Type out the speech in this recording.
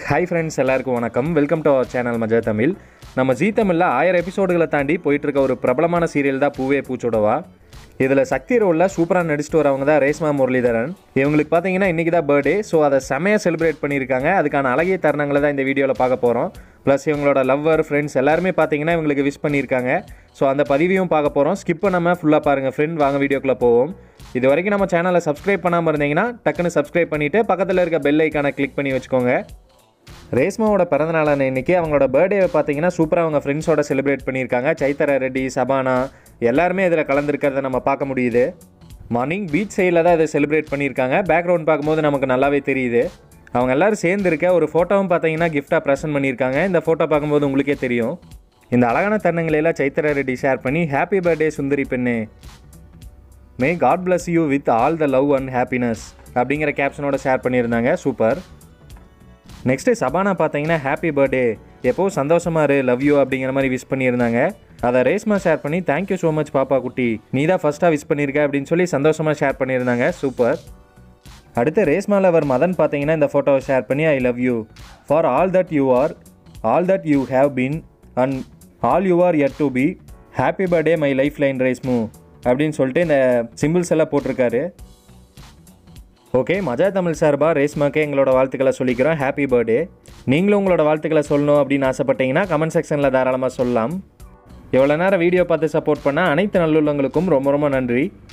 hi friends எல்லாருக்கும் வணக்கம் welcome to our channel மஜா தமிழ் நம்ம ஜீ தமிழில் ஆயிரம் எபிசோடுகளை தாண்டி போயிட்டு இருக்க ஒரு பிரபலமான சீரியல் தான் பூவே பூச்சோடவா இதில் சக்தி ரோலில் சூப்பராக நடிச்சிட்டு வரவங்க தான் ரேஷ்மா முரளிதரன் இவங்களுக்கு பார்த்தீங்கன்னா இன்றைக்கி தான் பர்த்டே ஸோ அதை செமையாக செலிப்ரேட் பண்ணியிருக்காங்க அதுக்கான அழகிய தருணங்களை தான் இந்த வீடியோவில் பார்க்க போகிறோம் ப்ளஸ் இவங்களோட லவ்வர் ஃப்ரெண்ட்ஸ் எல்லாருமே பார்த்தீங்கன்னா இவங்களுக்கு விஷ் பண்ணியிருக்காங்க ஸோ அந்த பதிவையும் பார்க்க போகிறோம் ஸ்கிப் பண்ணாமல் ஃபுல்லாக பாருங்கள் ஃப்ரெண்ட் வாங்க வீடியோக்குள்ளே போவோம் இது வரைக்கும் நம்ம சேனலை சப்ஸ்கிரைப் பண்ணாமல் இருந்தீங்கன்னா டக்குன்னு சப்ஸ்கிரைப் பண்ணிவிட்டு பக்கத்தில் இருக்க பெல் ஐக்கானை கிளிக் பண்ணி வச்சுக்கோங்க ரேஸ்மாவோட பிறந்தநாளான இன்னைக்கு அவங்களோட பர்த்டேவை பார்த்தீங்கன்னா சூப்பராக அவங்க ஃப்ரெண்ட்ஸோட செலிப்ரேட் பண்ணியிருக்காங்க சைத்தர ரெட்டி சபானா எல்லாருமே இதில் கலந்துருக்கிறத நம்ம பார்க்க முடியுது மார்னிங் பீச் சைடில் தான் இதை செலிப்ரேட் பண்ணியிருக்காங்க பேக்ரவுண்ட் பார்க்கும்போது நமக்கு நல்லாவே தெரியுது அவங்க எல்லாரும் சேர்ந்து இருக்க ஒரு ஃபோட்டோவும் பார்த்தீங்கன்னா கிஃப்டாக ப்ரெசென்ட் பண்ணியிருக்காங்க இந்த ஃபோட்டோ பார்க்கும்போது உங்களுக்கே தெரியும் இந்த அழகான தருணங்களையெல்லாம் சைத்தர ரெட்டி ஷேர் பண்ணி ஹாப்பி பர்த்டே சுந்தரி பெண்ணே may God bless you with all the love and happiness அப்படிங்கிற கேப்ஷனோட ஷேர் பண்ணியிருந்தாங்க சூப்பர் நெக்ஸ்ட்டு சபானா பார்த்தீங்கன்னா ஹாப்பி பர்த்டே எப்போவும் சந்தோஷமா இரு லவ் யூ அப்படிங்கிற மாதிரி விஷ் பண்ணியிருந்தாங்க அதை ரேஸ்மா ஷேர் பண்ணி தேங்க்யூ ஸோ மச் பாப்பா குட்டி நீ தான் ஃபஸ்ட்டாக விஷ் பண்ணியிருக்க அப்படின்னு சொல்லி சந்தோஷமாக ஷேர் பண்ணியிருந்தாங்க சூப்பர் அடுத்து ரேஸ்மா லவர் மதன் பார்த்தீங்கன்னா இந்த ஃபோட்டோவை ஷேர் பண்ணி I love you for all that you are all that you have been and all you are yet to be happy birthday my lifeline Reshmu அப்படின்னு சொல்லிட்டு இந்த சிம்பிள்ஸ் எல்லாம் போட்டிருக்காரு ஓகே மஜா தமிழ் சார்பாக ரேஸ்மாக்கே எங்களோட வாழ்த்துக்களை சொல்லிக்கிறோம் ஹாப்பி பர்த்டே நீங்களும் உங்களோட வாழ்த்துக்களை சொல்லணும் அப்படின்னு ஆசைப்பட்டீங்கன்னா கமெண்ட் செக்ஷனில் தாராளமாக சொல்லலாம் எவ்வளோ நேரம் வீடியோ பார்த்து சப்போர்ட் பண்ண அனைத்து நல்லுள்ளங்களுக்கும் ரொம்ப ரொம்ப நன்றி